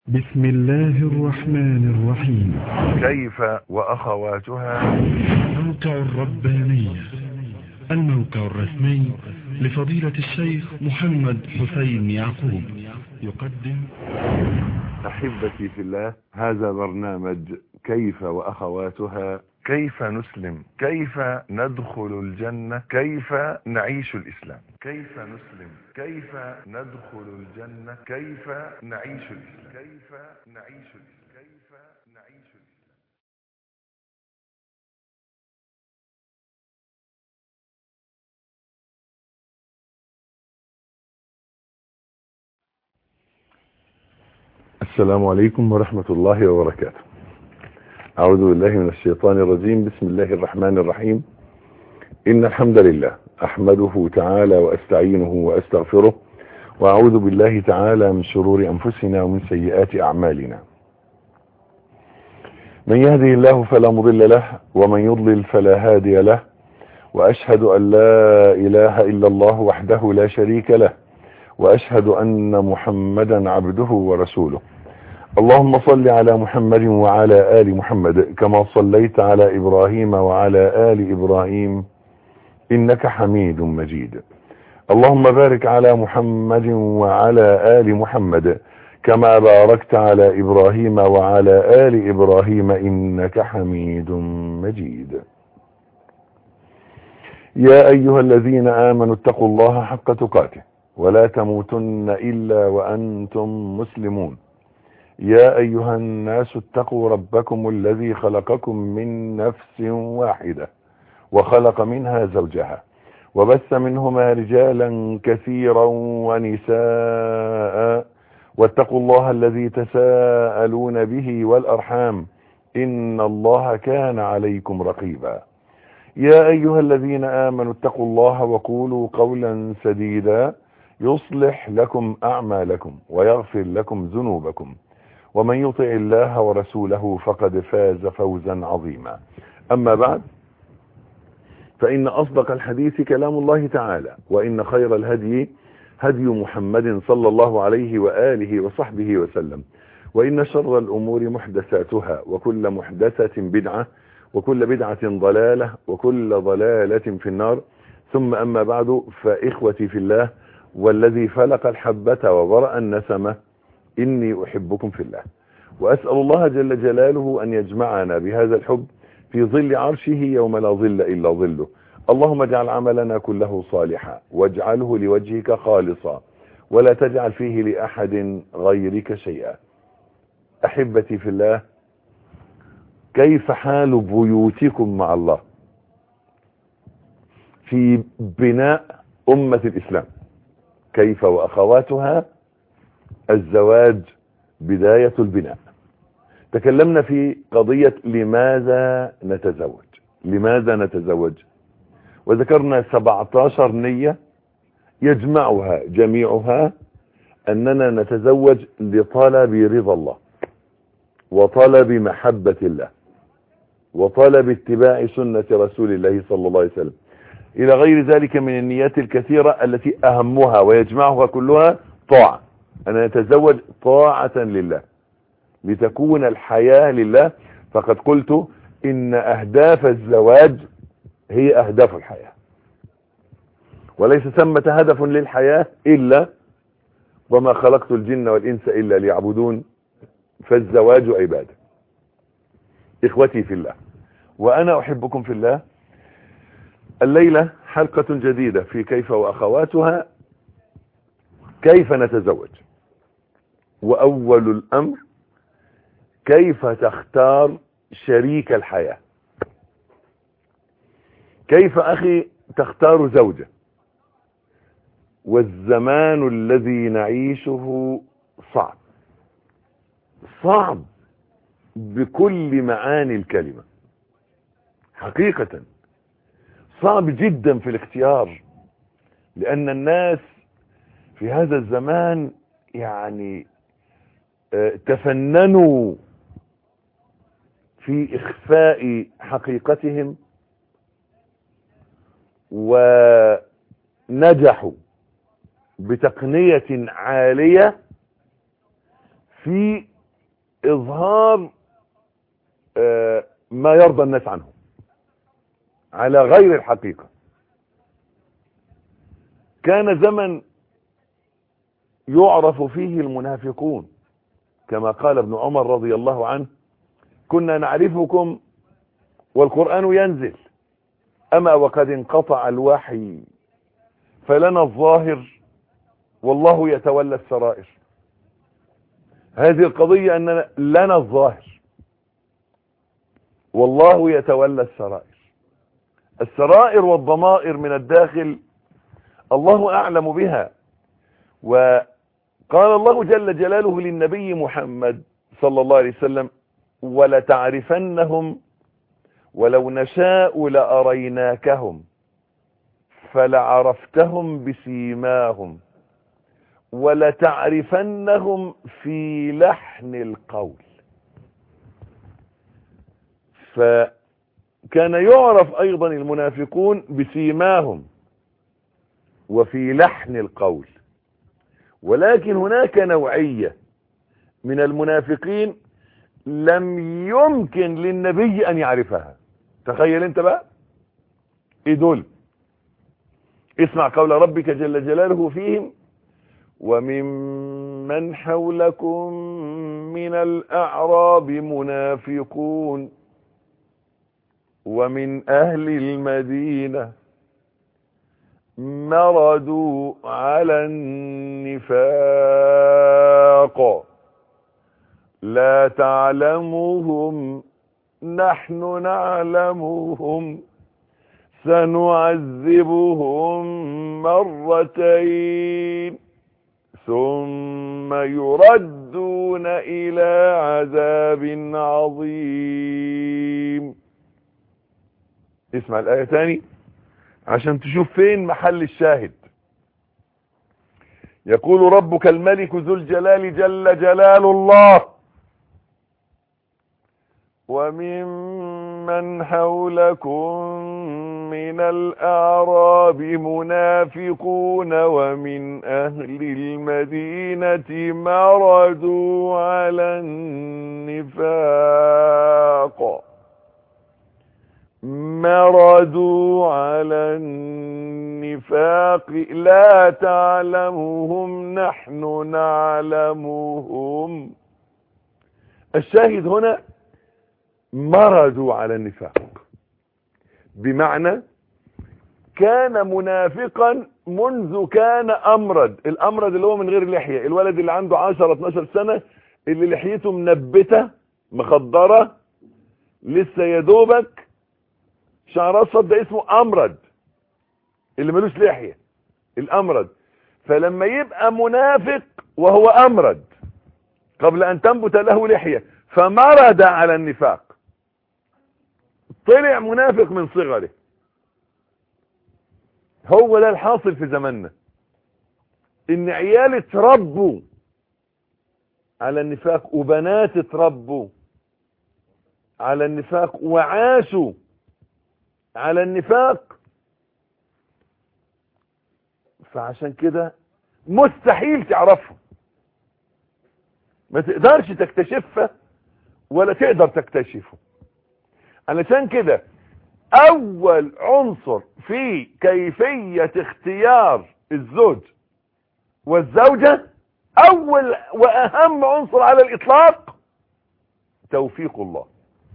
بسم الله الرحمن الرحيم كيف وأخواتها موقع الربانية الموقع الرسمي لفضيلة الشيخ محمد حسين يعقوب يقدم أحبتي في الله هذا برنامج كيف وأخواتها كيف نسلم كيف ندخل الجنة كيف نعيش الإسلام كيف نسلم كيف ندخل الجنة كيف نعيش الإسلام كيف نعيش الإسلام كيف نعيش الإسلام السلام عليكم ورحمة الله وبركاته أعوذ بالله من الشيطان الرجيم بسم الله الرحمن الرحيم إن الحمد لله أحمده تعالى وأستعينه وأستغفره وأعوذ بالله تعالى من شرور أنفسنا ومن سيئات أعمالنا من يهده الله فلا مضل له ومن يضلل فلا هادي له وأشهد أن لا إله إلا الله وحده لا شريك له وأشهد أن محمدا عبده ورسوله اللهم صل على محمد وعلى آل محمد كما صليت على إبراهيم وعلى آل إبراهيم إنك حميد مجيد اللهم بارك على محمد وعلى آل محمد كما باركت على إبراهيم وعلى آل إبراهيم إنك حميد مجيد يا أيها الذين آمنوا اتقوا الله حق تقاته ولا تموتن إلا وأنتم مسلمون يا أيها الناس اتقوا ربكم الذي خلقكم من نفس واحدة وخلق منها زوجها وبث منهما رجالا كثيرا ونساء واتقوا الله الذي تساءلون به والأرحام إن الله كان عليكم رقيبا يا أيها الذين آمنوا اتقوا الله وقولوا قولا سديدا يصلح لكم أعمالكم ويغفر لكم ذنوبكم ومن يطع الله ورسوله فقد فاز فوزا عظيما أما بعد فإن أصدق الحديث كلام الله تعالى وإن خير الهدي هدي محمد صلى الله عليه وآله وصحبه وسلم وإن شر الأمور محدثاتها وكل محدثة بدعة وكل بدعة ضلالة وكل ضلالة في النار ثم أما بعد فإخوتي في الله والذي فلق الحبة وبرأ النسمة إني أحبكم في الله وأسأل الله جل جلاله أن يجمعنا بهذا الحب في ظل عرشه يوم لا ظل إلا ظله اللهم اجعل عملنا كله صالحا واجعله لوجهك خالصا ولا تجعل فيه لأحد غيرك شيئا أحبتي في الله كيف حال بيوتكم مع الله في بناء أمة الإسلام كيف وأخواتها الزواج بداية البناء تكلمنا في قضية لماذا نتزوج لماذا نتزوج وذكرنا 17 نية يجمعها جميعها أننا نتزوج لطلب رضا الله وطلب محبة الله وطلب اتباع سنة رسول الله صلى الله عليه وسلم إلى غير ذلك من النيات الكثيرة التي أهمها ويجمعها كلها طاعة أن نتزوج طاعة لله لتكون الحياة لله فقد قلت إن أهداف الزواج هي أهداف الحياة وليس ثمة هدف للحياة إلا وما خلقت الجن والإنس إلا ليعبدون فالزواج عبادة إخوتي في الله وأنا أحبكم في الله الليلة حلقة جديدة في كيف وأخواتها كيف نتزوج وأول الأمر كيف تختار شريك الحياة كيف أخي تختار زوجة والزمان الذي نعيشه صعب صعب بكل معاني الكلمة حقيقة صعب جدا في الاختيار لأن الناس في هذا الزمان يعني تفننوا في إخفاء حقيقتهم ونجحوا بتقنية عالية في اظهار آه، ما يرضى الناس عنه على غير الحقيقة كان زمن يعرف فيه المنافقون كما قال ابن عمر رضي الله عنه كنا نعرفكم والقرآن ينزل أما وقد انقطع الوحي فلنا الظاهر والله يتولى السرائر هذه القضية أننا لنا الظاهر والله يتولى السرائر السرائر والضمائر من الداخل الله أعلم بها وقال الله جل جلاله للنبي محمد صلى الله عليه وسلم ولتعرفنهم ولو نشاء لأريناكهم فلعرفتهم بسيماهم ولتعرفنهم في لحن القول فكان يعرف ايضا المنافقون بسيماهم وفي لحن القول ولكن هناك نوعية من المنافقين لم يمكن للنبي ان يعرفها تخيل انت بقى ايه دول اسمع قول ربك جل جلاله فيهم وممن حولكم من الأعراب منافقون ومن أهل المدينة مردوا على النفاق لا تعلمهم نحن نعلمهم سنعذبهم مرتين ثم يردون إلى عذاب عظيم اسمع الآية تاني عشان تشوف فين محل الشاهد يقول ربك الملك ذو الجلال جل جلال الله وممن حولكم من الأعراب منافقون ومن أهل المدينة مردوا على النفاق مردوا على النفاق لا تعلمهم نحن نعلمهم الشاهد هنا مردوا على النفاق بمعنى كان منافقا منذ كان امرد الامرد اللي هو من غير لحية الولد اللي عنده 10 12 سنة اللي لحيته منبتة مخضرة لسه يدوبك شعر اصفر ده اسمه امرد اللي ملوش لحية الامرد فلما يبقى منافق وهو امرد قبل ان تنبت له لحية فمرد على النفاق طلع منافق من صغره هو ده الحاصل في زماننا ان عيال اتربوا على النفاق وبنات اتربوا على النفاق وعاشوا على النفاق فعشان كده مستحيل تعرفه ما تقدرش تكتشفها ولا تقدر تكتشفه علشان كده اول عنصر في كيفية اختيار الزوج والزوجة اول واهم عنصر على الاطلاق توفيق الله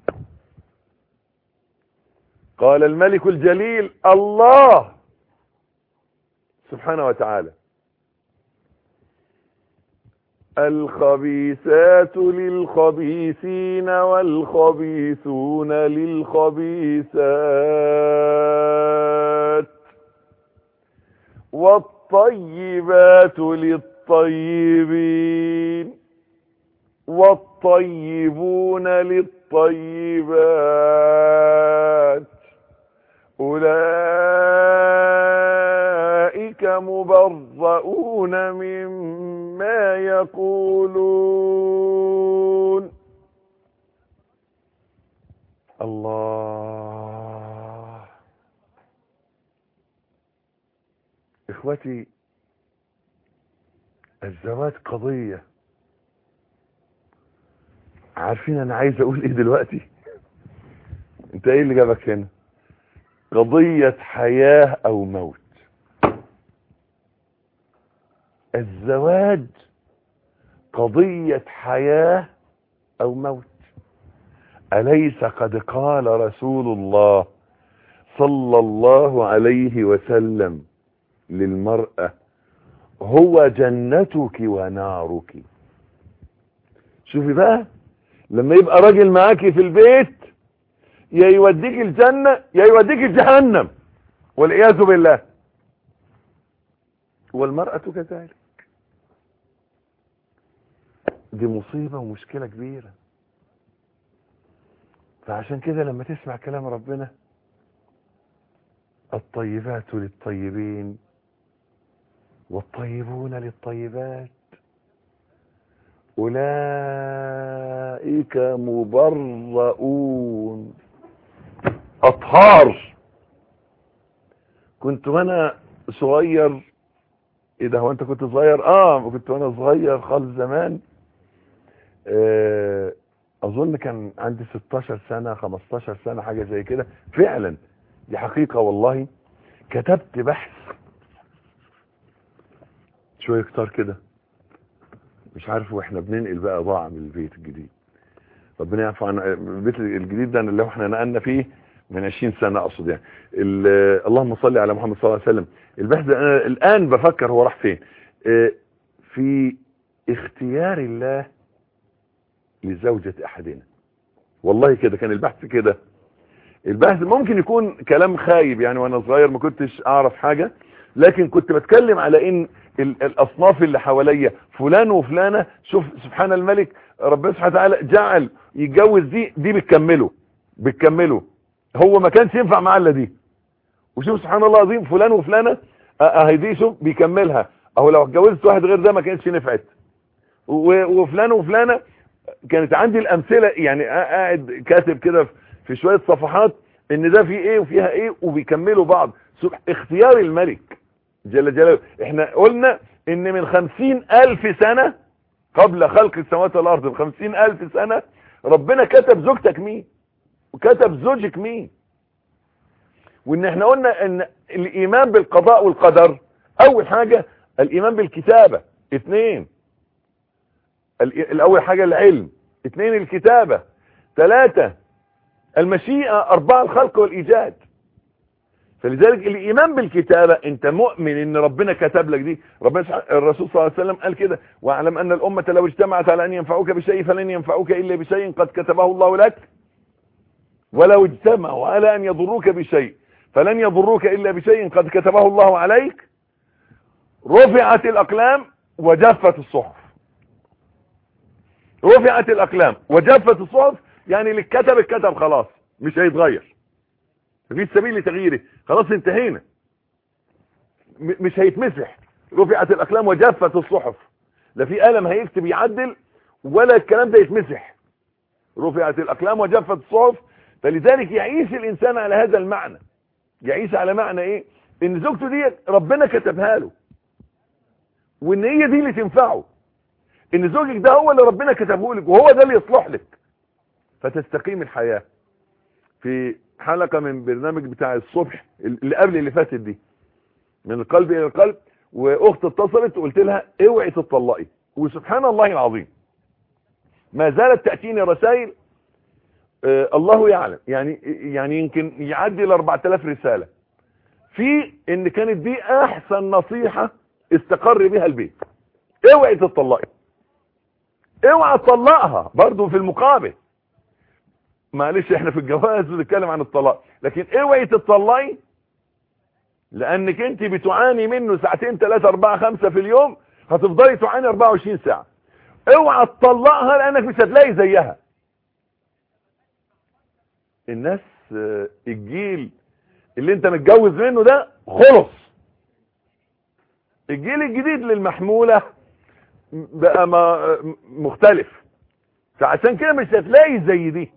قال الملك الجليل الله سبحانه وتعالى الخبيثات للخبيثين والخبيثون للخبيثات والطيبات للطيبين والطيبون للطيبات أولئك مبرؤون مما يقولون الله اخوتي الزواج قضية عارفين انا عايز اقول ايه دلوقتي انت ايه اللي جابك هنا قضية حياة او موت الزواج قضية حياة او موت أليس قد قال رسول الله صلى الله عليه وسلم للمرأة هو جنتك ونارك شوفي بقى لما يبقى راجل معاكي في البيت يا يوديك الجنة يا يوديك جهنم والعياذ بالله والمرأة كذلك دي مصيبة ومشكلة كبيرة فعشان كده لما تسمع كلام ربنا الطيبات للطيبين والطيبون للطيبات أولئك مبرؤون أطهار كنت وانا صغير ايه ده هو انت كنت صغير اه كنت وانا صغير خالص زمان آه اظن كان عندي 16 سنة 15 سنة حاجة زي كده فعلا دي حقيقة والله كتبت بحث شوية كتار كده مش عارف واحنا بننقل بقى ضاع من البيت الجديد ربنا يعفو عن البيت الجديد ده اللي احنا نقلنا فيه من 20 سنة اقصد يعني اللهم صل على محمد صلى الله عليه وسلم البحث ده انا الان بفكر هو راح فين اه في اختيار الله لزوجة احدنا والله كده كان البحث كده البحث ممكن يكون كلام خايب يعني وانا صغير ما كنتش اعرف حاجة لكن كنت بتكلم على ان الاصناف اللي حواليا فلان وفلانة شوف سبحان الملك ربنا سبحانه وتعالى جعل يتجوز دي دي بتكمله بتكمله هو ما كانش ينفع معاه الا دي وشوف سبحان الله العظيم فلان وفلانة اهي دي شوف بيكملها اهو لو اتجوزت واحد غير ده ما كانش نفعت وفلان وفلانة كانت عندي الامثلة يعني قاعد كاتب كده في شوية صفحات ان ده في ايه وفيها ايه وبيكملوا بعض اختيار الملك جل جلاله احنا قلنا ان من خمسين الف سنة قبل خلق السماوات والارض بخمسين الف سنة ربنا كتب زوجتك مين وكتب زوجك مين وان احنا قلنا ان الايمان بالقضاء والقدر اول حاجة الايمان بالكتابة اثنين الاول حاجة العلم اثنين الكتابة ثلاثة المشيئة اربعة الخلق والايجاد فلذلك الايمان بالكتابة انت مؤمن ان ربنا كتب لك دي ربنا الرسول صلى الله عليه وسلم قال كده واعلم ان الامة لو اجتمعت على ان ينفعوك بشيء فلن ينفعوك الا بشيء قد كتبه الله لك ولو اجتمعوا على ان يضروك بشيء فلن يضروك الا بشيء قد كتبه الله عليك رفعت الاقلام وجفت الصحف رفعت الاقلام وجفت الصحف يعني اللي اتكتب اتكتب خلاص مش هيتغير مفيش سبيل لتغييره خلاص انتهينا مش هيتمسح رفعت الاقلام وجفت الصحف لا في قلم هيكتب يعدل ولا الكلام ده يتمسح رفعت الاقلام وجفت الصحف فلذلك يعيش الانسان على هذا المعنى يعيش على معنى ايه ان زوجته دي ربنا كتبها له وان هي دي اللي تنفعه ان زوجك ده هو اللي ربنا كتبه لك وهو ده اللي يصلح لك فتستقيم الحياة في حلقة من برنامج بتاع الصبح اللي قبل اللي فاتت دي من القلب الى القلب واخت اتصلت وقلت لها اوعي تطلقي وسبحان الله العظيم ما زالت تأتيني رسائل آه الله يعلم يعني يعني يمكن يعدي ل 4000 رسالة في ان كانت دي احسن نصيحة استقر بها البيت اوعي تطلقي اوعى تطلقها برضو في المقابل معلش احنا في الجواز بنتكلم عن الطلاق لكن اوعي تطلقي لانك انت بتعاني منه ساعتين ثلاثة اربعة خمسة في اليوم هتفضلي تعاني 24 ساعة اوعى تطلقها لانك مش هتلاقي زيها الناس الجيل اللي انت متجوز منه ده خلص الجيل الجديد للمحمولة بقى ما مختلف فعشان كده مش هتلاقي زي دي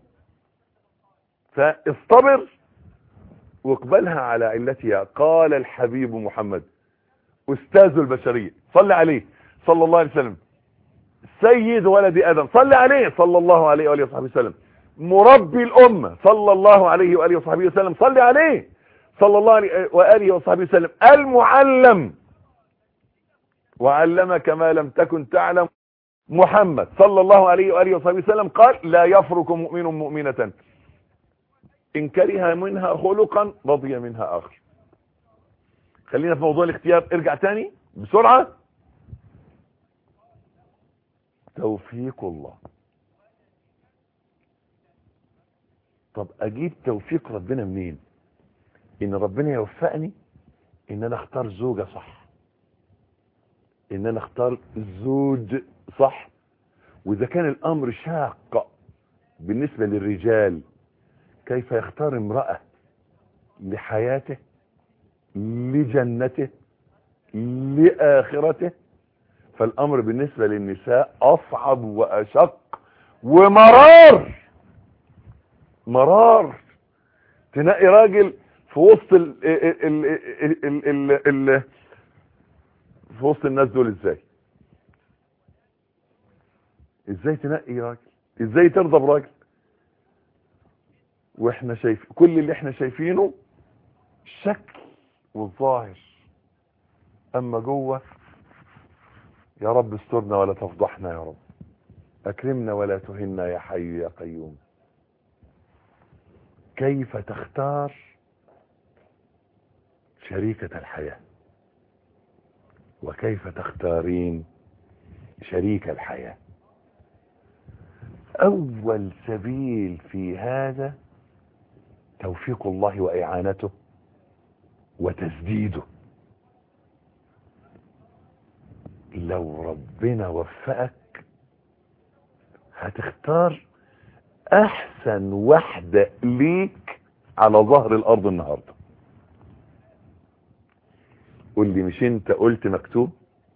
فاصطبر واقبلها على علتها قال الحبيب محمد استاذ البشرية صلى عليه صلى الله عليه وسلم سيد ولد ادم صلي عليه صلى الله عليه واله وصحبه وسلم مربي الامه صلى الله عليه واله وصحبه وسلم صلي عليه صلى الله عليه واله وصحبه وسلم المعلم وعلمك ما لم تكن تعلم محمد صلى الله عليه واله وصحبه وسلم قال لا يفرك مؤمن مؤمنه ان كره منها خلقا رضي منها اخر خلينا في موضوع الاختيار ارجع تاني بسرعه توفيق الله طب اجيب توفيق ربنا منين ان ربنا يوفقني ان انا اختار زوجة صح ان انا اختار زوج صح واذا كان الامر شاق بالنسبة للرجال كيف يختار امرأة لحياته لجنته لآخرته فالامر بالنسبة للنساء اصعب واشق ومرار مرار تنقي راجل في وسط ال ال ال ال ال ال في وسط الناس دول ازاي ازاي تنقي راجل ازاي ترضى براجل واحنا شايف كل اللي احنا شايفينه شكل والظاهر اما جوه يا رب استرنا ولا تفضحنا يا رب اكرمنا ولا تهنا يا حي يا قيوم كيف تختار شريكة الحياة وكيف تختارين شريك الحياة اول سبيل في هذا توفيق الله واعانته وتسديده لو ربنا وفقك هتختار احسن واحدة ليك على ظهر الارض النهاردة قول لي مش انت قلت مكتوب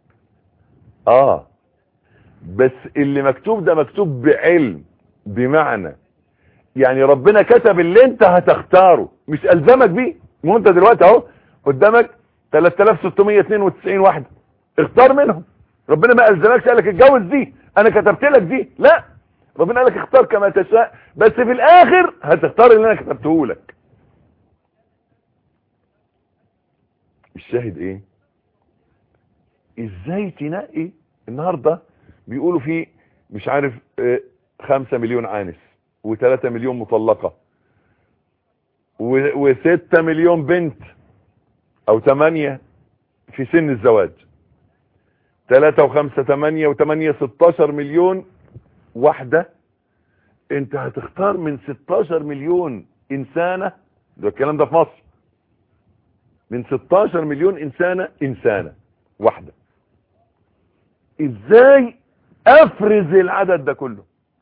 اه بس اللي مكتوب ده مكتوب بعلم بمعنى يعني ربنا كتب اللي انت هتختاره مش الزمك بيه مو انت دلوقتي اهو قدامك 3692 واحدة اختار منهم ربنا ما الزمكش قال لك اتجوز دي انا كتبت لك دي لا ربنا قال لك اختار كما تشاء بس في الاخر هتختار اللي انا كتبته لك الشاهد ايه ازاي تنقي النهاردة بيقولوا في مش عارف اه خمسة مليون عانس وثلاثة مليون مطلقة وستة مليون بنت او ثمانية في سن الزواج ثلاثة وخمسة ثمانية وثمانية ستاشر مليون واحدة انت هتختار من 16 مليون انسانة ده الكلام ده في مصر من 16 مليون انسانة انسانة واحدة ازاي افرز العدد ده كله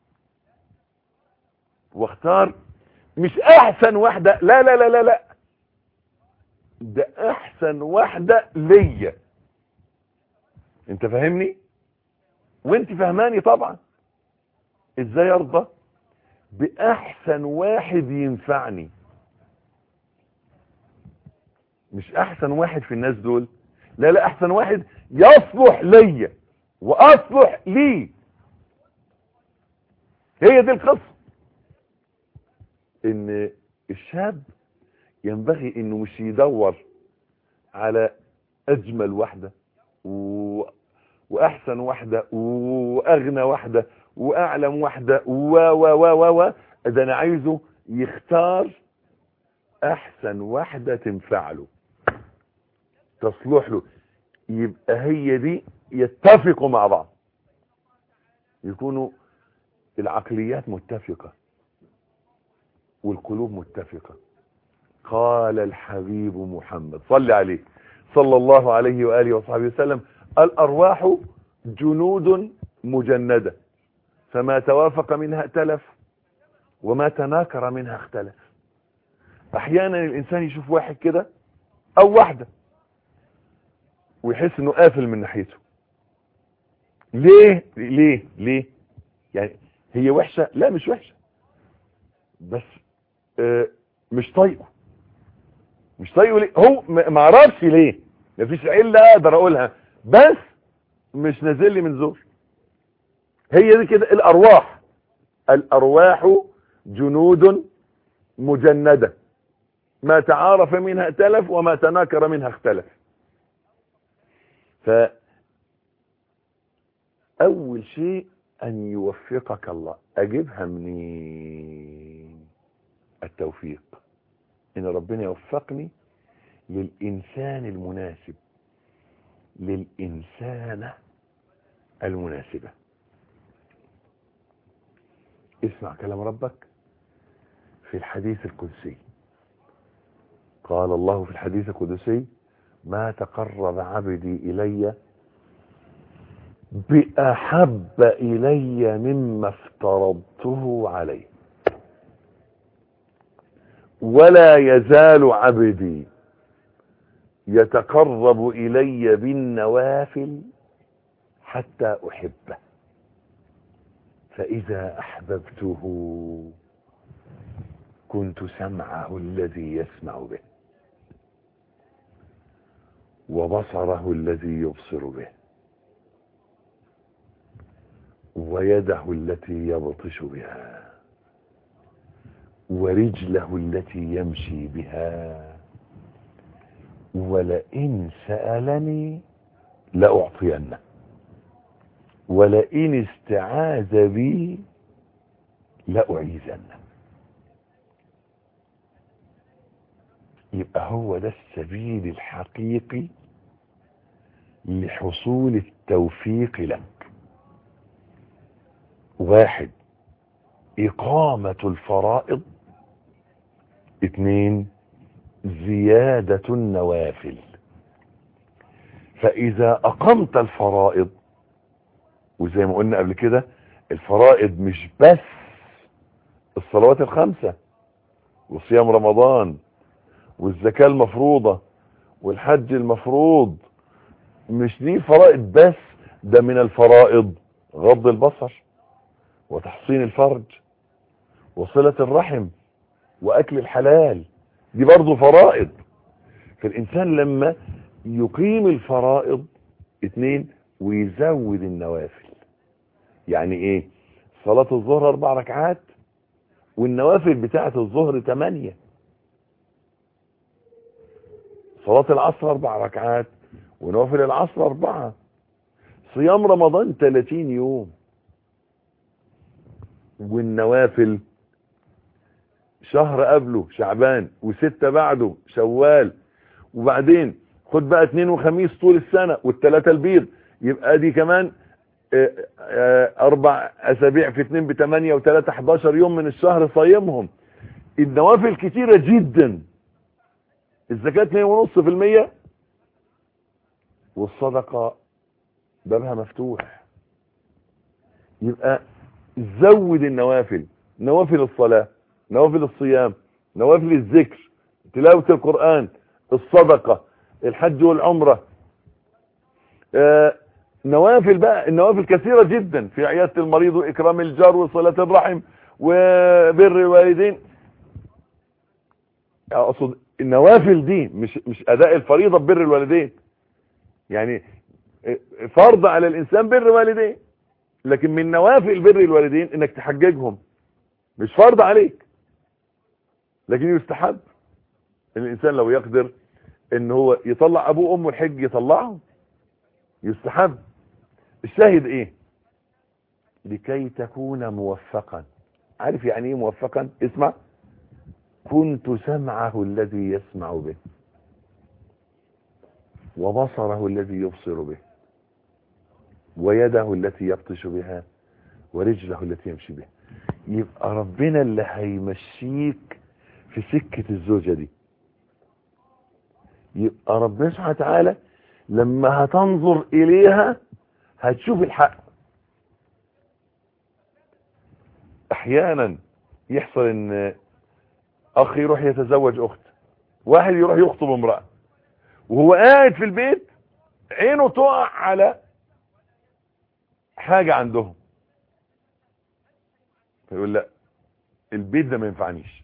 واختار مش احسن واحدة لا لا لا لا لا ده احسن واحدة ليا انت فاهمني وانت فهماني طبعا ازاي ارضى باحسن واحد ينفعني مش احسن واحد في الناس دول لا لا احسن واحد يصلح ليا واصلح لي هي دي القصه ان الشاب ينبغي انه مش يدور على اجمل واحده و... واحسن واحده واغنى واحده واعلم واحدة و و و و و ده انا عايزه يختار احسن واحدة تنفع له تصلح له يبقى هي دي يتفقوا مع بعض يكونوا العقليات متفقة والقلوب متفقة قال الحبيب محمد صلى عليه صلى الله عليه وآله وصحبه وسلم الأرواح جنود مجندة فما توافق منها ائتلف وما تناكر منها اختلف احيانا الانسان يشوف واحد كده او واحدة ويحس انه قافل من ناحيته ليه ليه ليه يعني هي وحشة لا مش وحشة بس اه مش طايقه مش طايقه ليه هو ما اعرفش ليه مفيش علة اقدر اقولها بس مش نازل لي من زور هي دي كده الارواح الارواح جنود مجندة ما تعارف منها ائتلف وما تناكر منها اختلف ف اول شيء ان يوفقك الله اجيبها منين التوفيق ان ربنا يوفقني للانسان المناسب للانسانة المناسبة اسمع كلام ربك في الحديث القدسي قال الله في الحديث القدسي ما تقرب عبدي إلي بأحب إلي مما افترضته عليه ولا يزال عبدي يتقرب إلي بالنوافل حتى أحبه فإذا أحببته كنت سمعه الذي يسمع به وبصره الذي يبصر به ويده التي يبطش بها ورجله التي يمشي بها ولئن سألني لأعطينه ولئن استعاذ بي لأعيذنه يبقى هو ده السبيل الحقيقي لحصول التوفيق لك واحد إقامة الفرائض اثنين زيادة النوافل فإذا أقمت الفرائض وزي ما قلنا قبل كده الفرائض مش بس الصلوات الخمسة وصيام رمضان والزكاة المفروضة والحج المفروض مش دي فرائض بس ده من الفرائض غض البصر وتحصين الفرج وصلة الرحم واكل الحلال دي برضو فرائض فالانسان لما يقيم الفرائض اتنين ويزود النوافل يعني ايه صلاة الظهر اربع ركعات والنوافل بتاعة الظهر تمانية صلاة العصر اربع ركعات ونوافل العصر اربعة صيام رمضان 30 يوم والنوافل شهر قبله شعبان وستة بعده شوال وبعدين خد بقى اتنين وخميس طول السنة والتلاتة البيض يبقى دي كمان اه اه اربع اسابيع في اتنين بتمانية وتلاتة حداشر يوم من الشهر صايمهم النوافل كتيرة جدا الزكاة اتنين ونص في المية والصدقة بابها مفتوح يبقى زود النوافل نوافل الصلاة نوافل الصيام نوافل الذكر تلاوة القرآن الصدقة الحج والعمرة آه نوافل بقى النوافل كثيرة جدا في عيادة المريض وإكرام الجار وصلاة الرحم وبر الوالدين أقصد النوافل دي مش مش أداء الفريضة ببر الوالدين يعني فرض على الإنسان بر والدين لكن من نوافل بر الوالدين انك تحججهم مش فرض عليك لكن يستحب ان الانسان لو يقدر ان هو يطلع ابوه وامه الحج يطلعهم يستحب الشاهد ايه لكي تكون موفقا عارف يعني ايه موفقا اسمع كنت سمعه الذي يسمع به وبصره الذي يبصر به ويده التي يبطش بها ورجله التي يمشي بها يبقى ربنا اللي هيمشيك في سكة الزوجة دي يبقى ربنا سبحانه وتعالى لما هتنظر اليها هتشوف الحق احيانا يحصل ان اخ يروح يتزوج اخت واحد يروح يخطب امرأة وهو قاعد في البيت عينه تقع على حاجة عندهم فيقول لا البيت ده ما ينفعنيش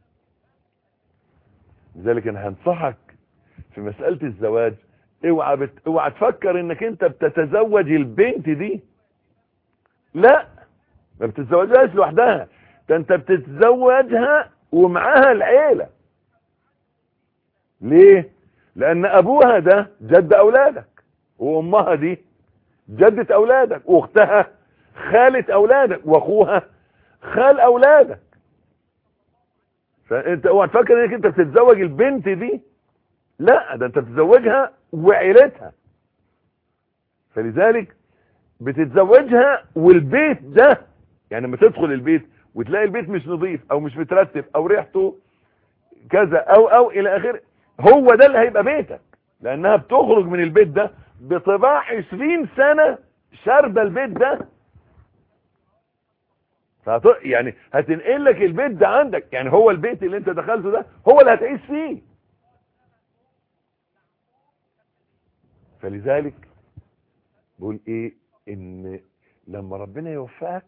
لذلك انا هنصحك في مسألة الزواج اوعى بت... اوعى تفكر انك انت بتتزوج البنت دي لا ما بتتزوجهاش لوحدها ده انت بتتزوجها ومعاها العيلة ليه لان ابوها ده جد اولادك وامها دي جدة اولادك واختها خالة اولادك واخوها خال اولادك فانت اوعى تفكر انك انت بتتزوج البنت دي لا ده انت بتتزوجها وعيلتها فلذلك بتتزوجها والبيت ده يعني لما تدخل البيت وتلاقي البيت مش نظيف او مش مترتب او ريحته كذا او او الى اخره هو ده اللي هيبقى بيتك لانها بتخرج من البيت ده بطباع 20 سنة شاربه البيت ده فهت... يعني هتنقل لك البيت ده عندك يعني هو البيت اللي انت دخلته ده هو اللي هتعيش فيه فلذلك بقول ايه ان لما ربنا يوفقك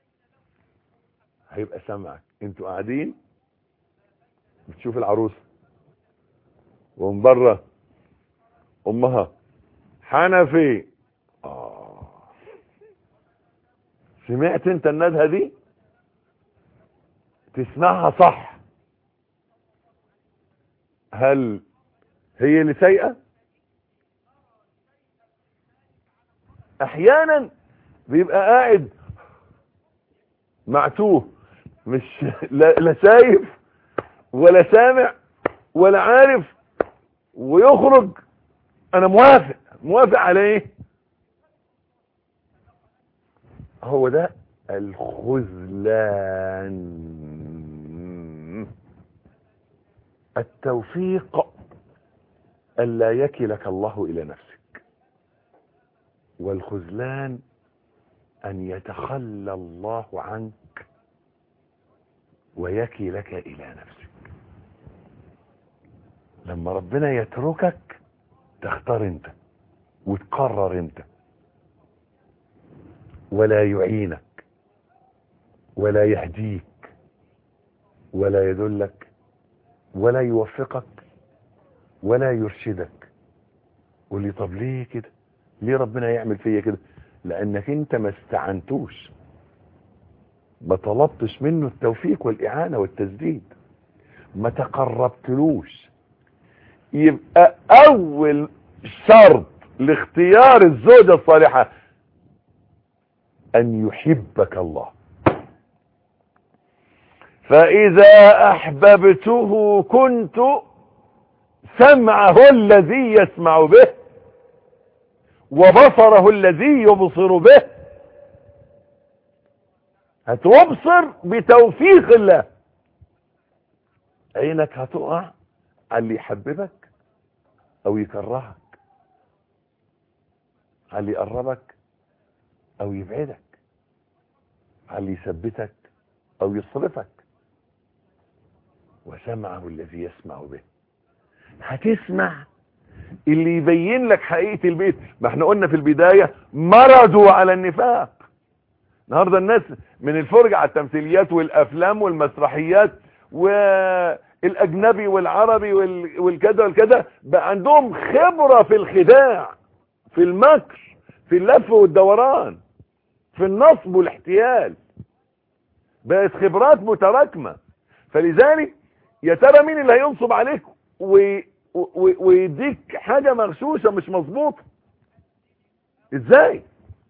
هيبقى سمعك انتوا قاعدين بتشوف العروسه ومن بره امها حنفي اه سمعت انت الندهه دي تسمعها صح هل هي اللي سيئه احيانا بيبقى قاعد معتوه مش لا, لا شايف ولا سامع ولا عارف ويخرج انا موافق موافق على ايه هو ده الخذلان التوفيق الا يكلك الله الى نفسك والخذلان ان يتخلى الله عنك ويكلك الى نفسك لما ربنا يتركك تختار انت وتقرر انت ولا يعينك ولا يهديك ولا يدلك ولا يوفقك ولا يرشدك قول لي طب ليه كده ليه ربنا يعمل فيا كده لانك انت ما استعنتوش ما طلبتش منه التوفيق والاعانه والتسديد ما تقربتلوش يبقى اول شرط لاختيار الزوجة الصالحة ان يحبك الله فاذا احببته كنت سمعه الذي يسمع به وبصره الذي يبصر به هتبصر بتوفيق الله عينك هتقع على اللي يحببك او يكرهك على اللي يقربك او يبعدك على اللي يثبتك او يصرفك وسمعه الذي يسمع به هتسمع اللي يبين لك حقيقة البيت ما احنا قلنا في البداية مرضوا على النفاق النهاردة الناس من الفرجة على التمثيليات والافلام والمسرحيات والاجنبي والعربي والكذا والكذا بقى عندهم خبرة في الخداع في المكر في اللف والدوران في النصب والاحتيال بقت خبرات متراكمة فلذلك يا ترى مين اللي هينصب عليك ويديك حاجة مغشوشة مش مظبوطة ازاي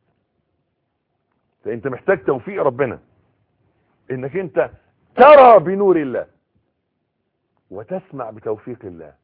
فانت محتاج توفيق ربنا انك انت ترى بنور الله وتسمع بتوفيق الله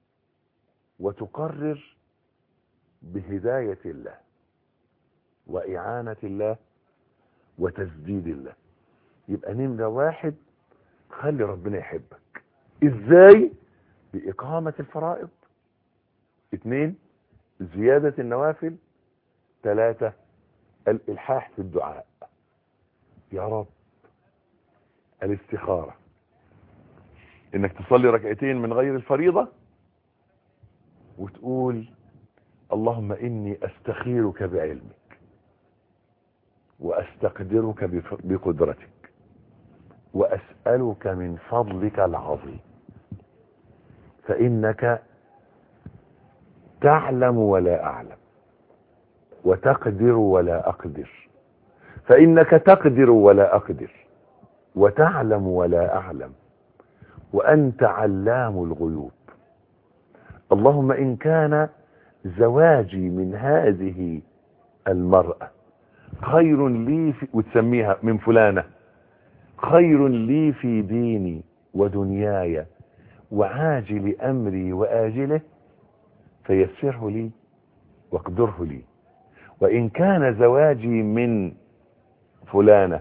وتقرر بهداية الله وإعانة الله وتسديد الله يبقى نمرة واحد خلي ربنا يحبك ازاي بإقامة الفرائض اثنين زيادة النوافل ثلاثة الإلحاح في الدعاء يا رب الاستخارة انك تصلي ركعتين من غير الفريضة وتقول اللهم اني استخيرك بعلمك واستقدرك بقدرتك واسألك من فضلك العظيم فانك تعلم ولا اعلم وتقدر ولا اقدر فإنك تقدر ولا أقدر وتعلم ولا أعلم وأنت علام الغيوب اللهم إن كان زواجي من هذه المرأة خير لي في وتسميها من فلانة خير لي في ديني ودنياي وعاجل أمري وآجله فيسره لي واقدره لي وإن كان زواجي من فلانة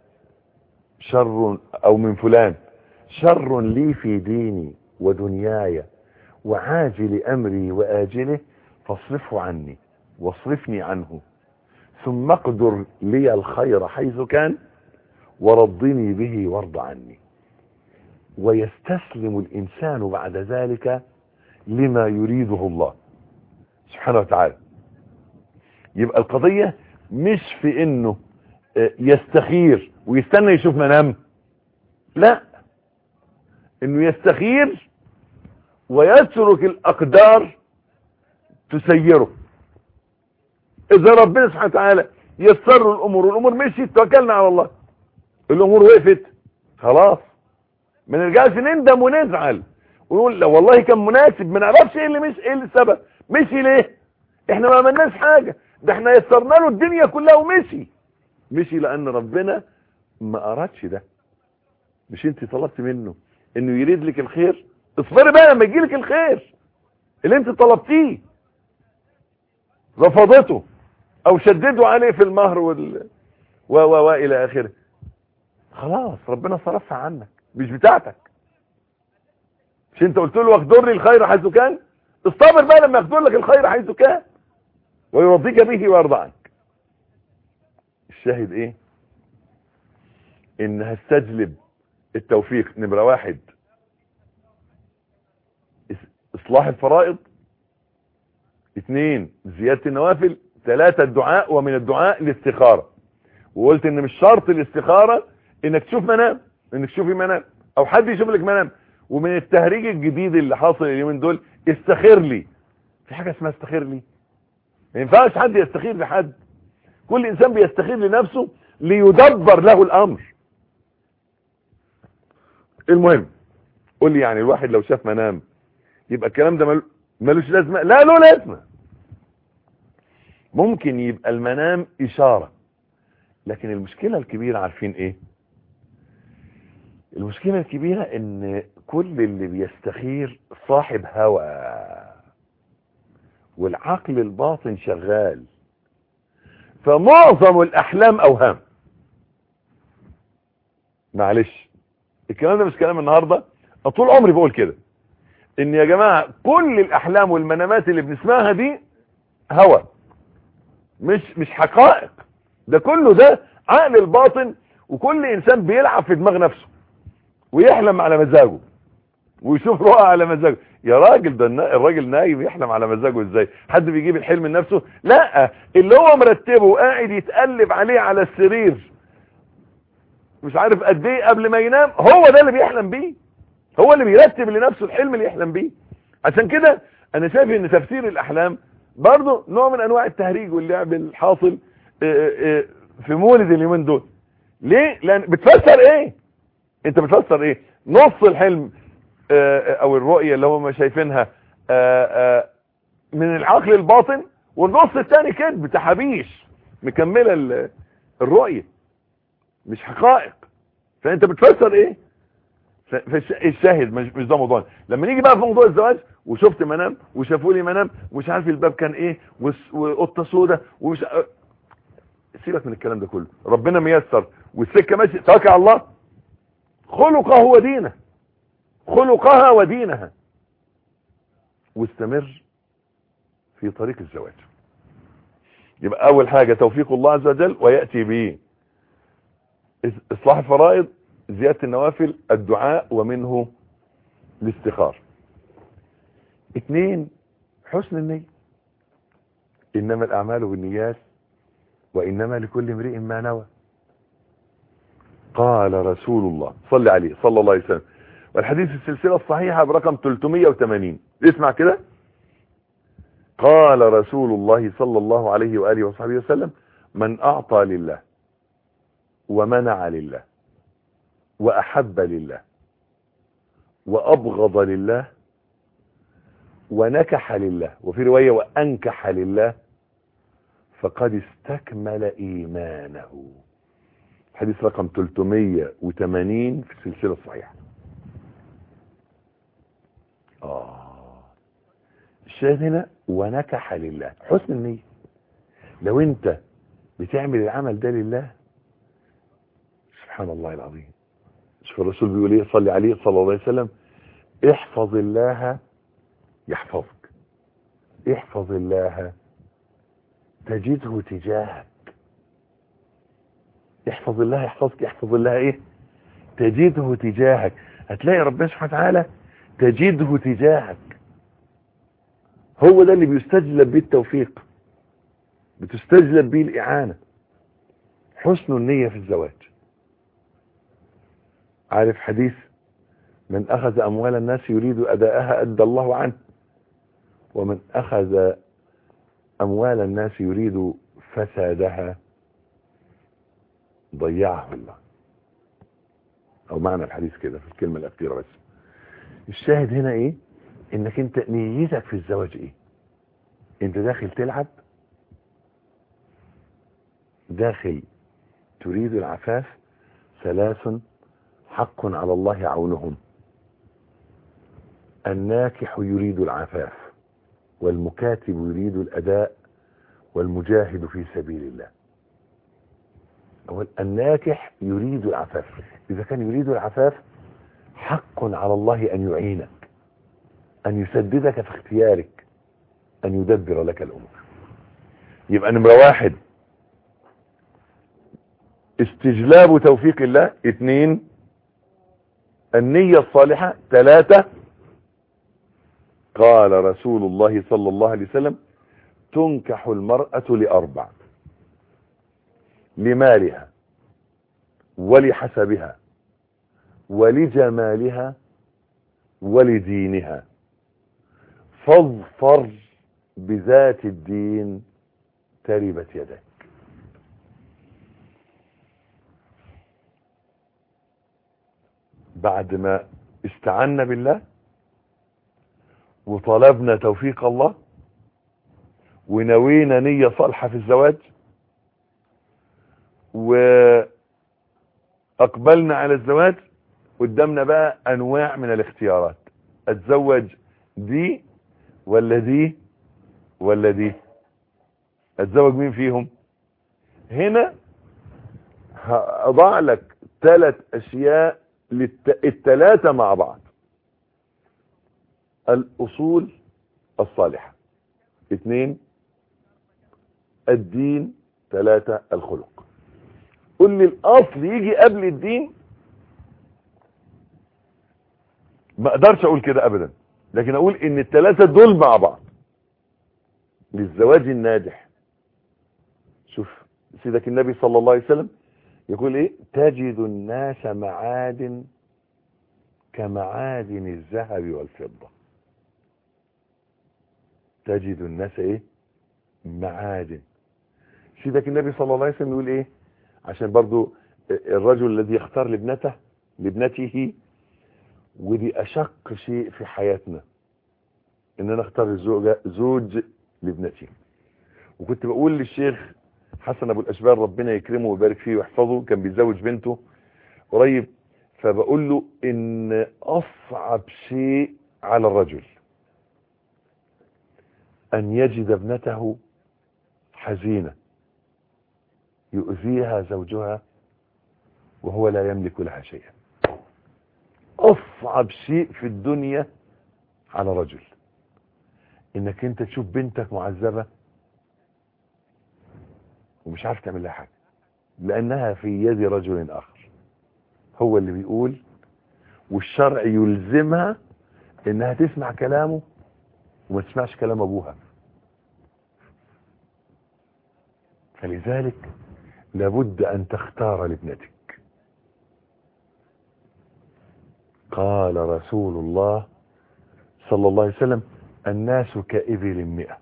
شر أو من فلان شر لي في ديني ودنياي وعاجل أمري وآجله فاصرفه عني واصرفني عنه ثم اقدر لي الخير حيث كان ورضني به وارض عني ويستسلم الإنسان بعد ذلك لما يريده الله سبحانه وتعالى يبقى القضية مش في انه يستخير ويستنى يشوف منام لا انه يستخير ويترك الاقدار تسيره اذا ربنا سبحانه وتعالى يسر الامور والامور مشيت توكلنا على الله الامور وقفت خلاص ما نرجعش نندم ونزعل ونقول لا والله كان مناسب ما نعرفش ايه اللي مش ايه اللي السبب مشي ليه احنا ما عملناش حاجه ده احنا يسرنا له الدنيا كلها ومشي مشي لان ربنا ما ارادش ده مش انت طلبت منه انه يريد لك الخير اصبري بقى لما يجي لك الخير اللي انت طلبتيه رفضته او شددوا عليه في المهر وال و و و الى اخره خلاص ربنا صرفها عنك مش بتاعتك مش انت قلت له واقدر لي الخير حيث كان استمر بقى لما يقدر لك الخير حيث كان ويرضيك به ويرضى عنك الشاهد ايه ان هستجلب التوفيق نمرة واحد اصلاح الفرائض اثنين زيادة النوافل ثلاثة الدعاء ومن الدعاء الاستخارة وقلت ان مش شرط الاستخارة انك تشوف منام انك تشوفي منام او حد يشوف لك منام ومن التهريج الجديد اللي حاصل اليومين دول استخير لي في حاجة اسمها استخير لي ما ينفعش حد يستخير لحد كل انسان بيستخير لنفسه ليدبر له الامر المهم قول لي يعني الواحد لو شاف منام يبقى الكلام ده ملوش لازمه لا له لازمه ممكن يبقى المنام اشاره لكن المشكله الكبيره عارفين ايه المشكله الكبيره ان كل اللي بيستخير صاحب هوى والعقل الباطن شغال فمعظم الاحلام اوهام معلش الكلام ده مش كلام النهاردة طول عمري بقول كده ان يا جماعة كل الاحلام والمنامات اللي بنسمعها دي هوى مش مش حقائق ده كله ده عقل الباطن وكل انسان بيلعب في دماغ نفسه ويحلم على مزاجه ويشوف رؤى على مزاجه يا راجل ده الراجل نايم يحلم على مزاجه ازاي حد بيجيب الحلم لنفسه لا اللي هو مرتبه وقاعد يتقلب عليه على السرير مش عارف قد ايه قبل ما ينام هو ده اللي بيحلم بيه هو اللي بيرتب لنفسه الحلم اللي يحلم بيه عشان كده انا شايف ان تفسير الاحلام برضه نوع من انواع التهريج واللعب الحاصل في مولد اليومين دول ليه لان بتفسر ايه انت بتفسر ايه نص الحلم او الرؤية اللي هم شايفينها من العقل الباطن والنص الثاني كذب تحابيش مكملة الرؤية مش حقائق فانت بتفسر ايه الشاهد مش مش ده موضوع لما نيجي بقى في موضوع الزواج وشفت منام وشافوا لي منام ومش عارف الباب كان ايه وقطه سودة ومش سيبك من الكلام ده كله ربنا ميسر والسكه ماشيه توكل على الله خلقه ودينه خلقها ودينها واستمر في طريق الزواج يبقى اول حاجة توفيق الله عز وجل ويأتي به اصلاح الفرائض زيادة النوافل الدعاء ومنه الاستخار اثنين حسن النية انما الاعمال بالنيات وانما لكل امرئ ما نوى قال رسول الله صلى عليه صلى الله عليه وسلم والحديث السلسلة الصحيحة برقم 380 اسمع كده قال رسول الله صلى الله عليه وآله وصحبه وسلم من أعطى لله ومنع لله وأحب لله وأبغض لله ونكح لله وفي رواية وأنكح لله فقد استكمل إيمانه حديث رقم 380 في السلسلة الصحيحة آه الشاهد هنا ونكح لله حسن النية لو انت بتعمل العمل ده لله سبحان الله العظيم شوف الرسول بيقول ايه صلي عليه صلى الله عليه وسلم احفظ الله يحفظك احفظ الله تجده تجاهك احفظ الله يحفظك احفظ الله ايه تجده تجاهك هتلاقي ربنا سبحانه وتعالى تجده تجاهك هو ده اللي بيستجلب بيه التوفيق بتستجلب بيه الإعانة حسن النية في الزواج عارف حديث من أخذ أموال الناس يريد أداءها أدى الله عنه ومن أخذ أموال الناس يريد فسادها ضيعه الله أو معنى الحديث كده في الكلمة الأخيرة بس الشاهد هنا إيه إنك أنت نيتك في الزواج إيه أنت داخل تلعب داخل تريد العفاف ثلاث حق على الله عونهم الناكح يريد العفاف والمكاتب يريد الأداء والمجاهد في سبيل الله أول الناكح يريد العفاف إذا كان يريد العفاف حق على الله أن يعينك أن يسددك في اختيارك أن يدبر لك الأمور يبقى نمرة واحد استجلاب توفيق الله اثنين النية الصالحة ثلاثة قال رسول الله صلى الله عليه وسلم تنكح المرأة لأربع لمالها ولحسبها ولجمالها ولدينها فاظفر بذات الدين تربت يدك بعد ما استعنا بالله وطلبنا توفيق الله ونوينا نية صالحة في الزواج وأقبلنا على الزواج قدامنا بقى أنواع من الاختيارات أتزوج دي ولا دي ولا دي أتزوج مين فيهم هنا هأضع لك ثلاث أشياء الثلاثة مع بعض الأصول الصالحة اثنين الدين ثلاثة الخلق قل لي الأصل يجي قبل الدين ما اقدرش اقول كده ابدا لكن اقول ان الثلاثة دول مع بعض للزواج الناجح شوف سيدك النبي صلى الله عليه وسلم يقول ايه تجد الناس معادن كمعادن الذهب والفضة تجد الناس ايه معادن سيدك النبي صلى الله عليه وسلم يقول ايه عشان برضو الرجل الذي يختار لابنته لابنته ودي اشق شيء في حياتنا ان انا اختار الزوجة زوج لابنتي وكنت بقول للشيخ حسن ابو الاشبال ربنا يكرمه ويبارك فيه ويحفظه كان بيتزوج بنته قريب فبقول له ان اصعب شيء على الرجل ان يجد ابنته حزينة يؤذيها زوجها وهو لا يملك لها شيئا اصعب شيء في الدنيا على رجل انك انت تشوف بنتك معذبة ومش عارف تعمل لها حاجة لانها في يد رجل اخر هو اللي بيقول والشرع يلزمها انها تسمع كلامه وما تسمعش كلام ابوها فلذلك لابد ان تختار لابنتك قال رسول الله صلى الله عليه وسلم الناس كإبل مئة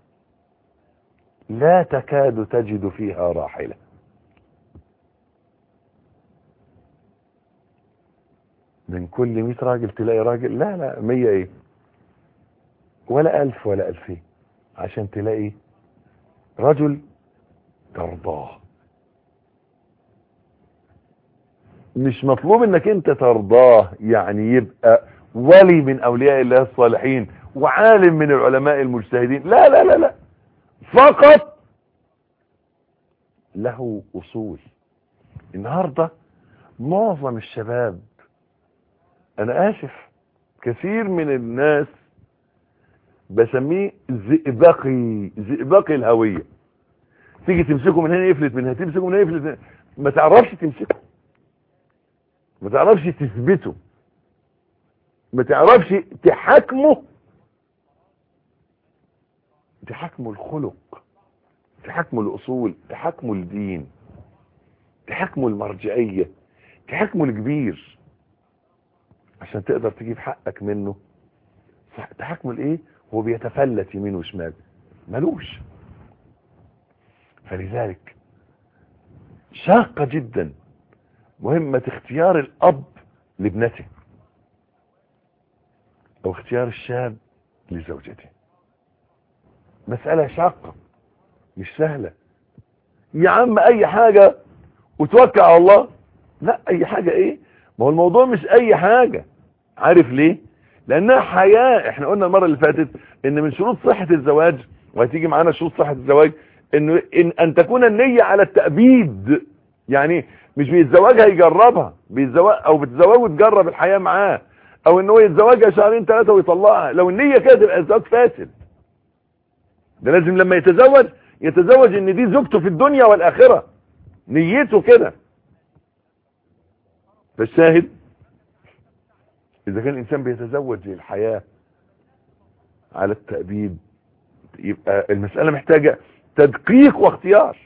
لا تكاد تجد فيها راحلة من كل 100 راجل تلاقي راجل لا لا 100 ايه ولا ألف ولا ألفين عشان تلاقي رجل ترضاه مش مطلوب انك انت ترضاه يعني يبقى ولي من اولياء الله الصالحين وعالم من العلماء المجتهدين لا لا لا لا فقط له اصول النهاردة معظم الشباب انا اسف كثير من الناس بسميه زئبقي زئبقي الهوية تيجي تمسكه من هنا يفلت من هنا تمسكه من هنا يفلت من هنا ما تعرفش تمسكه ما تعرفش تثبته ما تعرفش تحاكمه تحاكمه الخلق تحاكمه الاصول تحاكمه الدين تحاكمه المرجعية تحاكمه الكبير عشان تقدر تجيب حقك منه تحاكمه الايه هو بيتفلت يمين وشمال ملوش فلذلك شاقة جدا مهمة اختيار الاب لابنته او اختيار الشاب لزوجته مسألة شاقة مش سهلة يا عم اي حاجة وتوكل على الله لا اي حاجة ايه ما هو الموضوع مش اي حاجة عارف ليه لانها حياة احنا قلنا المرة اللي فاتت ان من شروط صحة الزواج وهتيجي معانا شروط صحة الزواج انه إن, ان تكون النية على التأبيد يعني مش بيتزوجها يجربها بيتزوج او بتزوج وتجرب الحياة معاه او ان هو يتزوجها شهرين ثلاثة ويطلقها لو النية كده تبقى الزواج فاسد ده لازم لما يتزوج يتزوج ان دي زوجته في الدنيا والاخرة نيته كده فالشاهد اذا كان الانسان بيتزوج للحياة على التأبيد يبقى المسألة محتاجة تدقيق واختيار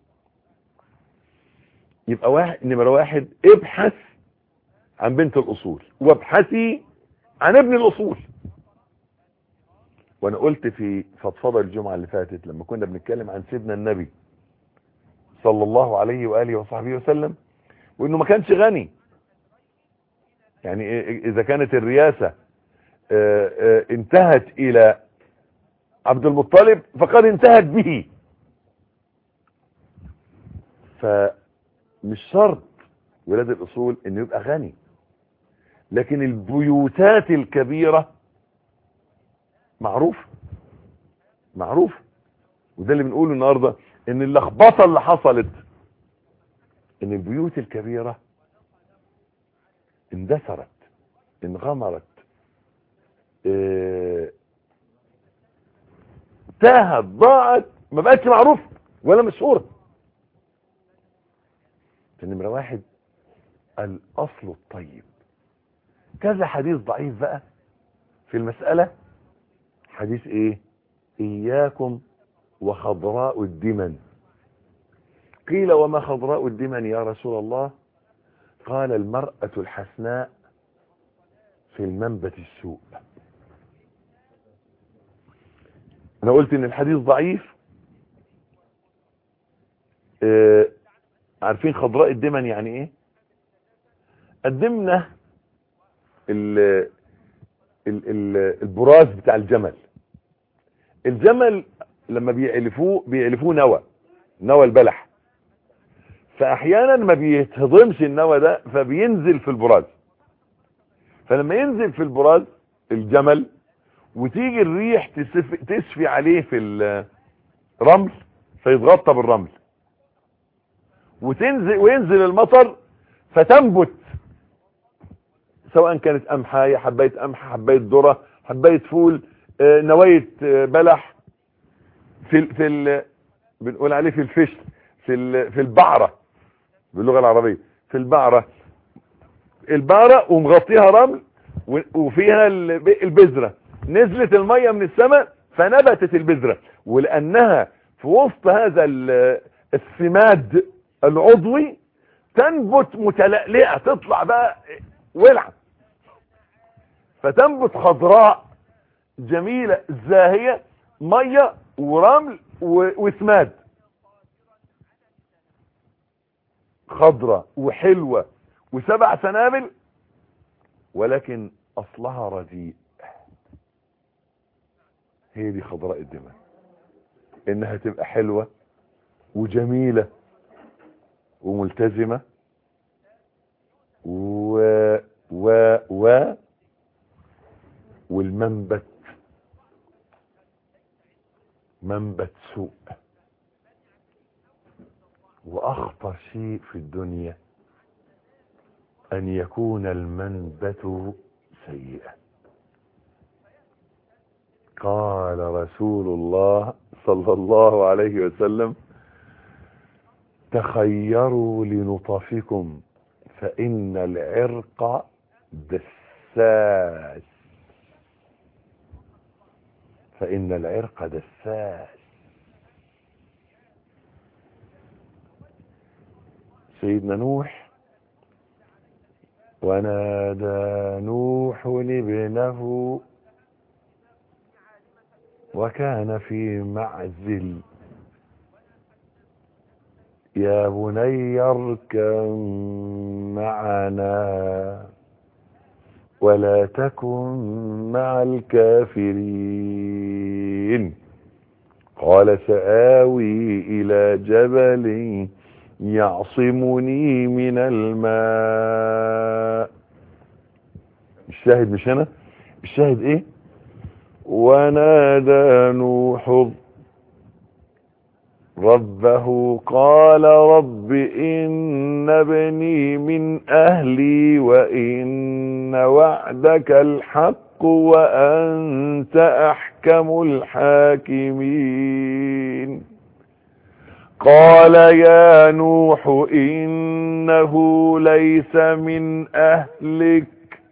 يبقى واحد نمرة واحد ابحث عن بنت الاصول وابحثي عن ابن الاصول وانا قلت في فضفضة الجمعة اللي فاتت لما كنا بنتكلم عن سيدنا النبي صلى الله عليه وآله وصحبه وسلم وانه ما كانش غني يعني اذا كانت الرياسة اه اه انتهت الى عبد المطلب فقد انتهت به فمش شرط ولاد الاصول انه يبقى غني لكن البيوتات الكبيرة معروف معروف وده اللي بنقوله النهاردة ان اللخبطة اللي حصلت ان البيوت الكبيرة اندثرت انغمرت اه تاهت ضاعت ما بقتش معروف ولا مشهورة فنمرة واحد الاصل الطيب كذا حديث ضعيف بقى في المسألة حديث ايه اياكم وخضراء الدمن قيل وما خضراء الدمن يا رسول الله قال المرأة الحسناء في المنبت السوء انا قلت ان الحديث ضعيف اه عارفين خضراء الدمن يعني ايه الدمنة ال ال ال البراز بتاع الجمل الجمل لما بيعلفوه بيعلفوه نوى نوى البلح فاحيانا ما بيتهضمش النوى ده فبينزل في البراز فلما ينزل في البراز الجمل وتيجي الريح تسف تسفي عليه في الرمل فيتغطى بالرمل وتنزل وينزل المطر فتنبت سواء كانت قمحايه حبايه قمح حبايه ذره حبايه فول آه، نوايه آه، بلح في ال في ال بنقول عليه في الفشل في ال في البعره باللغه العربيه في البعره البعره ومغطيها رمل و- وفيها ال- البذره نزلت الميه من السماء فنبتت البذره ولانها في وسط هذا ال- السماد العضوي تنبت متلألئة تطلع بقى ولعة فتنبت خضراء جميلة زاهية مية ورمل و- وسماد خضرة وحلوة وسبع سنابل ولكن اصلها رديء هي دي خضراء الدماء انها تبقى حلوة وجميلة وملتزمة و و و والمنبت منبت سوء واخطر شيء في الدنيا ان يكون المنبت سيئا قال رسول الله صلى الله عليه وسلم تخيروا لنطفكم فإن العرق دساس فإن العرق دساس سيدنا نوح ونادى نوح ابنه وكان في معزل يا بني اركب معنا ولا تكن مع الكافرين قال سآوي إلى جبل يعصمني من الماء الشاهد مش هنا الشاهد ايه ونادى نوح ربه قال رب إن ابني من أهلي وإن وعدك الحق وأنت أحكم الحاكمين قال يا نوح إنه ليس من أهلك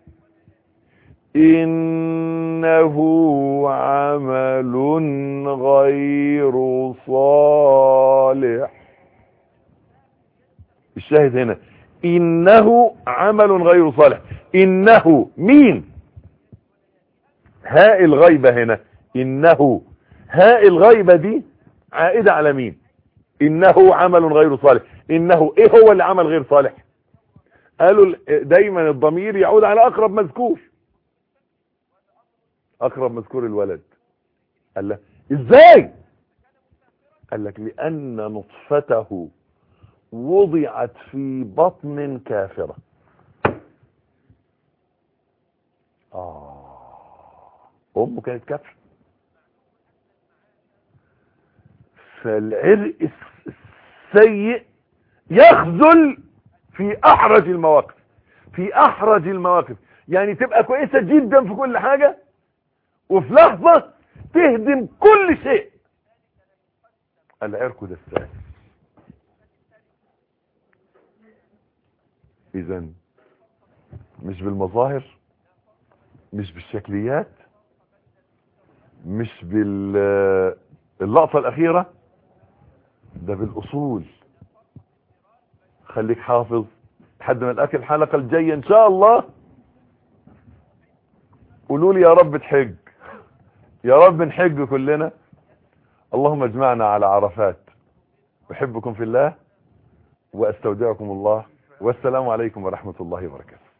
إنه عمل غير صالح الشاهد هنا إنه عمل غير صالح إنه مين هاء الغيبة هنا إنه هاء الغيبة دي عائدة على مين إنه عمل غير صالح إنه إيه هو اللي عمل غير صالح قالوا دايما الضمير يعود على أقرب مذكور اقرب مذكور الولد قال له ازاي قال لك لان نطفته وضعت في بطن كافرة اه امه كانت كافرة فالعرق السيء يخذل في احرج المواقف في احرج المواقف يعني تبقى كويسة جدا في كل حاجة وفي لحظة تهدم كل شيء العرق دساس اذا مش بالمظاهر مش بالشكليات مش باللقطة الاخيرة ده بالاصول خليك حافظ لحد ما نلاقي الحلقة الجاية ان شاء الله قولوا لي يا رب تحج يا رب نحج كلنا اللهم اجمعنا على عرفات احبكم في الله واستودعكم الله والسلام عليكم ورحمة الله وبركاته